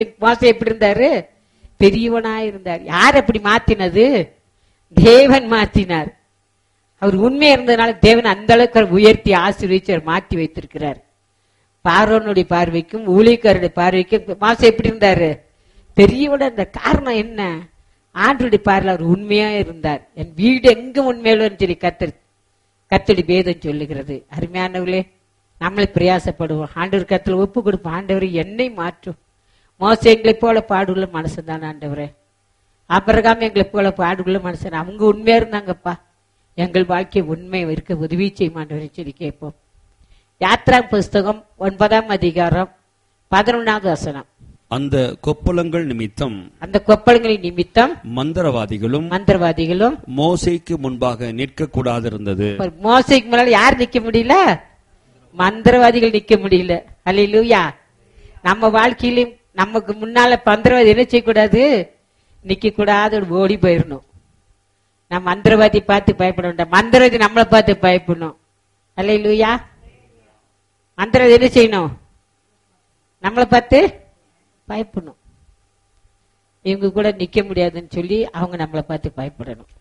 மோசம் எப்படி இருந்தாரு பெரியவனா இருந்தார் யார் அப்படி மாத்தினது தேவன் மாத்தினார் அவர் உண்மையா இருந்ததுனால தேவன் அந்த அளவுக்கு அவர் உயர்த்தி ஆசீர்வதிச்சு அவர் மாற்றி வைத்திருக்கிறார் பார்வனுடைய பார்வைக்கும் ஊழியக்காரருடைய பார்வைக்கும் மாசம் எப்படி இருந்தாரு பெரியவட இந்த காரணம் என்ன ஆண்டுடைய பார்வையில் அவர் உண்மையா இருந்தார் என் வீடு எங்க உண்மையுள்ளன்னு சொல்லி கத்தர் கத்தடி பேதம் சொல்லுகிறது அருமையானவர்களே நம்மளை பிரயாசப்படுவோம் ஆண்டவர் கத்துல ஒப்பு கொடுப்போம் ஆண்டவர் என்னை மாற்றும் மோச எங்களை போல பாடுள்ள மனசு தான் ஆண்டவரே அபரகாம் எங்களை போல பாடுள்ள மனுஷன் அவங்க உண்மையா இருந்தாங்கப்பா எங்கள் வாழ்க்கை உண்மை இருக்க உதவி செய்யும் ஆண்டவரை சொல்லி கேட்போம் யாத்ரா புஸ்தகம் ஒன்பதாம் அதிகாரம் பதினொன்றாவது வசனம் அந்த கொப்பளங்கள் நிமித்தம் அந்த கொப்பளங்களின் நிமித்தம் மந்திரவாதிகளும் மந்திரவாதிகளும் மோசைக்கு முன்பாக நிற்கக்கூடாதிருந்தது ஒரு மோசைக்கு முன்னால யார் நிக்க முடியல மந்திரவாதிகள் நிக்க முடியல அல்லையா நம்ம வாழ்க்கையிலும் நமக்கு முன்னால மந்திரவாதி என்ன செய்யக்கூடாது நிக்க கூடாது ஓடி போயிடணும் நம்ம மந்திரவாதி பார்த்து பயப்பட வேண்டாம் மந்திரவாதி நம்மளை பார்த்து பயப்படணும் அல்லையா மந்திரவாதி என்ன செய்யணும் நம்மளை பார்த்து பயப்படணும் இவங்க கூட நிக்க முடியாதுன்னு சொல்லி அவங்க நம்மளை பார்த்து பயப்படணும்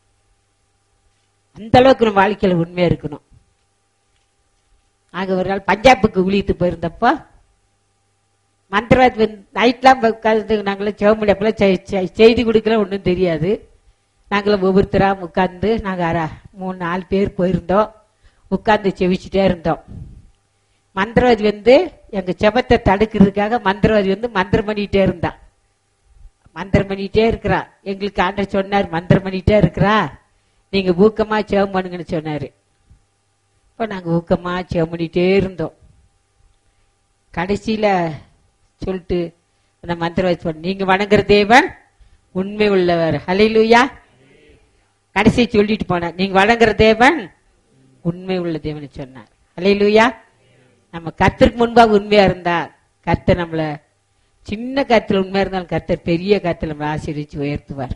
அந்த அளவுக்கு நம்ம வாழ்க்கையில உண்மையா இருக்கணும் ஆக ஒரு நாள் பஞ்சாபுக்கு ஊழியத்து போயிருந்தப்போ மந்திரவாதி வந்து நைட்லாம் உட்காந்து நாங்களும் சிவமொழி அப்பெல்லாம் செ- செ- செய்தி கொடுக்கல ஒன்றும் தெரியாது நாங்களும் ஒவ்வொருத்தரா உட்காந்து நாங்கள் அரை மூணு நாலு பேர் போயிருந்தோம் உட்காந்து செவிச்சுட்டே இருந்தோம் மந்திரவாதி வந்து எங்க செபத்தை தடுக்கிறதுக்காக மந்திரவாதி வந்து மந்திரம் பண்ணிட்டே இருந்தான் மந்திரம் பண்ணிட்டே இருக்கிறா எங்களுக்கு ஆண்டர் சொன்னார் மந்திரம் பண்ணிட்டே இருக்கிறா நீங்க ஊக்கமா ஜெபம் பண்ணுங்கன்னு சொன்னாரு இப்ப நாங்க ஊக்கமா ஜெபம் பண்ணிட்டே இருந்தோம் கடைசியில சொல்லிட்டு அந்த மந்திரவாதி சொன்ன நீங்க வணங்குற தேவன் உண்மை உள்ளவர் ஹalleluya கடைசி சொல்லிட்டு போனார் நீங்க வணங்குற தேவன் உண்மை உள்ள தேவன் சொன்னார் ஹalleluya நம்ம கர்த்தருக்கு முன்பாக உண்மையா இருந்தா கர்த்தர் நம்மள சின்ன கருத்துல உண்மையா இருந்தாலும் கர்த்தர் பெரிய கருத்துல நம்மளை ஆசீர்வதிச்சு உயர்த்துவார்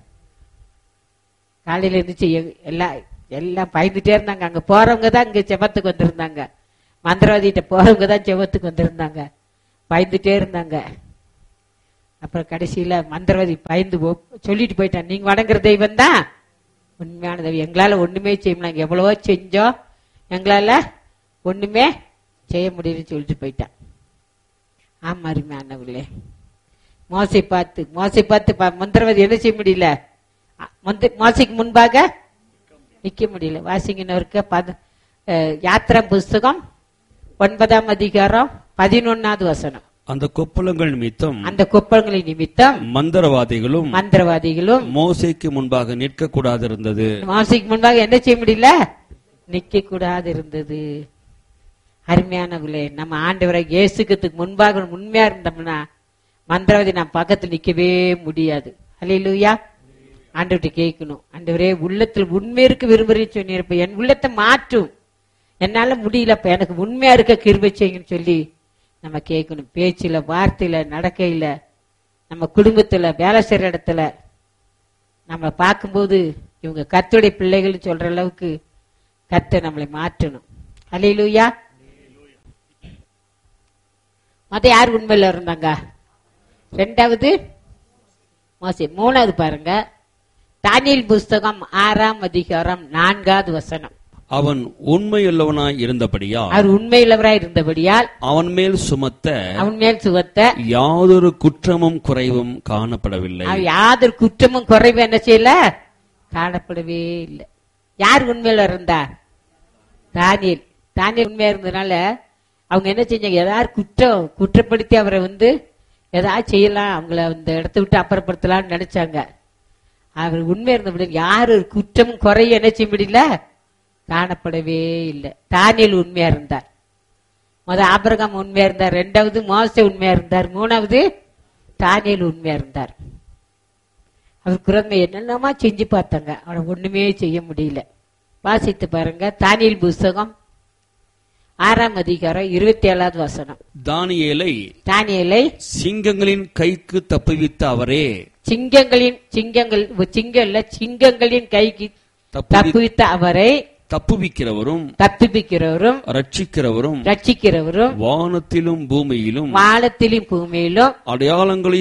காலையில இருந்துச்சு எ- எல்லாம் எல்லாம் பயந்துட்டே இருந்தாங்க அங்க போறவங்க தான் இங்க செவத்துக்கு வந்திருந்தாங்க மந்திரவாதிகிட்ட போறவங்க தான் செவத்துக்கு வந்திருந்தாங்க பயந்துட்டே இருந்தாங்க அப்புறம் கடைசியில மந்திரவாதி பயந்து போ- சொல்லிட்டு போயிட்டான் நீங்க வணங்குற தெய்வம் தான் உண்மையான தெய்வம் எங்களால ஒண்ணுமே செய்ய முடியல நாங்க எவ்வளவோ செஞ்சோம் எங்களால ஒண்ணுமே செய்ய முடியலன்னு சொல்லிட்டு போயிட்டான் ஆமா அருமையானவர்களே மோசை பார்த்து மோசை பார்த்து பா- மந்திரவாதி என்ன செய்ய முடியல அ, மந்த- மோசைக்கு முன்பாக நிக்க முடியல வாசிங்கனவருக்கு பத அஹ், யாத்திரா புஸ்தகம் ஒன்பதாம் அதிகாரம் பதினொன்னாவது வசனம் அந்த கொப்பளங்கள் நிமித்தம் அந்த கொப்பளங்களின் நிமித்தம் மந்திரவாதிகளும் மந்திரவாதிகளும் மோசைக்கு முன்பாக நிற்கக்கூடாதிருந்தது மோசைக்கு முன்பாக என்ன செய்ய முடியல நிக்க கூடாது இருந்தது அருமையானவர்களே நம்ம ஆண்டவரை இயேசுக்கிறதுக்கு முன்பாக உண்மையா இருந்தோம்னா மந்திரவாதி நம்ம பக்கத்துல நிக்கவே முடியாது அல்லையா ஆண்டவர்கிட்ட கேட்கணும் ஆண்டவரே உள்ளத்தில் உண்மை இருக்க விரும்புறேன்னு சொன்னிருப்ப என் உள்ளத்தை மாற்றும் என்னால முடியலப்ப எனக்கு உண்மையா இருக்க கிருபை செய்யுங்கன்னு சொல்லி நம்ம கேட்கணும் பேச்சுல வார்த்தையில நடக்கையில நம்ம குடும்பத்துல வேலை செய்யற இடத்துல நம்மளை பார்க்கும்போது இவங்க கர்த்தருடைய பிள்ளைகள்னு சொல்ற அளவுக்கு கர்த்தர் நம்மளை மாற்றணும் அல்லையிலூயா மொத்த யார் உண்மையில இருந்தாங்க ரெண்டாவது மோசே மூணாவது பாருங்க தானியல் புஸ்தகம் ஆறாம் அதிகாரம் நான்காவது வசனம் அவன் உண்மையுள்ளவனாய் இருந்தபடியா அவர் உண்மையுள்ளவராய் இருந்தபடியால் அவன் மேல் சுமத்த அவன் மேல் சுகத்த யாதொரு குற்றமும் குறைவும் காணப்படவில்லை அவன் யாதொரு குற்றமும் குறைவு என்ன செய்யல காணப்படவே இல்லை யார் உண்மையில இருந்தா தானியல் தானியல் உண்மையா இருந்ததுனால அவங்க என்ன செஞ்சாங்க ஏதாவது குற்றம் குற்றப்படுத்தி அவரை வந்து ஏதாவது செய்யலாம் அவங்கள அந்த இடத்த விட்டு அப்புறப்படுத்தலாம்னு நினைச்சாங்க அவர் உண்மை இருந்தபடி யாரு ஒரு குற்றமும் குறையும் என்ன செய்ய முடியல காணப்படவே இல்லை தானியல் உண்மையா இருந்தார் முத ஆபிரகாம் உண்மையா இருந்தார் ரெண்டாவது மோசே உண்மையா இருந்தார் மூணாவது தானியல் உண்மையா இருந்தார் அவர் குரமை என்னென்னமா செஞ்சு பார்த்தாங்க அவனை ஒண்ணுமே செய்ய முடியல வாசித்து பாருங்க தானியல் புஸ்தகம் ஆறாம் அதிகாரம் இருபத்தி ஏழாவது வசனம் தானியேலை தானியலை சிங்கங்களின் கைக்கு தப்புவித்த அவரே சிங்கங்களின் சிங்கங்கள் சிங்கம் இல்ல சிங்கங்களின் கைக்கு தப்புவி தப்புவித்த அவரை தப்புவிக்கிறவரும் தப்பிப்பிக்கிறவரும் ரட்சிக்கிறவரும் ரட்சிக்கிறவரும் வானத்திலும் பூமியிலும் வானத்திலும் பூமியிலும் அடையாளங்களை